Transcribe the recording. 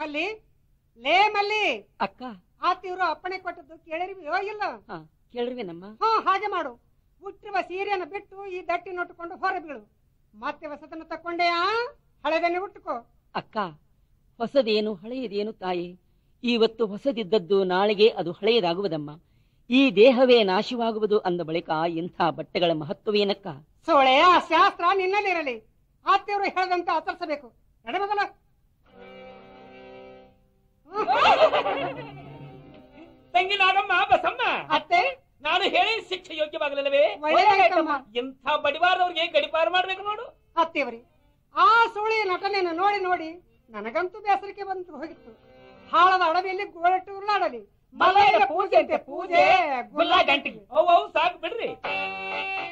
ಮಲ್ಲಿ ಲೇ ಮಲ್ಲಿ ಅಕ್ಕ ಆತಿವ್ರು ಅಪ್ಪಣೆ ಕೊಟ್ಟದ್ದು ಕೇಳಿರ್ವಿಯೋ ಇಲ್ಲ ಹಾ ಕೇಳ್ರಿವೇನಮ್ಮ ಹಾ ಹಾಗೆ ಮಾಡು ಹುಟ್ಟಿರುವ ಸೀರೆಯನ್ನು ಬಿಟ್ಟು ಈ ದಟ್ಟಿ ನೋಟುಕೊಂಡು ಹೊರ ಬೀಳು ಮತ್ತೆ ಹೊಸತನ್ನು ತಕೊಂಡೆಯಾ ಹಳೆದನ್ನೇ ಉಟ್ಟುಕೋ ಅಕ್ಕ ಹೊಸದೇನು ಹಳೆಯದೇನು ತಾಯಿ ಇವತ್ತು ಹೊಸದಿದ್ದದ್ದು ನಾಳೆಗೆ ಅದು ಹಳೆಯದಾಗುವುದಮ್ಮ ಈ ದೇಹವೇ ನಾಶವಾಗುವುದು ಅಂದ ಬಳಿಕ ಇಂಥ ಬಟ್ಟೆಗಳ ಮಹತ್ವವೇನಕ್ಕ ಸೋಳೆ ಆ ಶಾಸ್ತ್ರ ನಿನ್ನಲ್ಲಿರಲಿ ಆತ್ಯವರು ಹೇಳದಂತೆ ಆಚರಿಸಬೇಕು ನಡಬದಲ ತಂಗಿ ನಾಗಮ್ಮ ಬಸಮ್ಮ ಅತ್ತೆ ನಾನು ಹೇಳಿ ಶಿಕ್ಷೆ ಯೋಗ್ಯವಾಗಲಿಲ್ಲವೇ ಒಳ್ಳೆದಾಯ್ತಮ್ಮ ಇಂಥ ಬಡಿವಾರದವ್ರಿಗೆ ಗಡಿಪಾರು ಮಾಡ್ಬೇಕು ನೋಡು ಅತ್ತೆಯವರಿ ಆ ಸೋಳಿ ನಟನೆಯನ್ನು ನೋಡಿ ನೋಡಿ ನನಗಂತೂ ಬೇಸರಿಕೆ ಬಂತು ಹೋಗಿತ್ತು ಹಾಳದ ಅಡವಿಯಲ್ಲಿ ಗೋಳಟ್ಟು ಉರುಳಾಡಲಿ ಮಲೆಯ ಪೂಜೆ ಅಂತೆ ಪೂಜೆ ಗುಲ್ಲ ಗಂಟಿಗೆ ಅವು ಅವು ಸಾಕು ಬಿಡ್ರಿ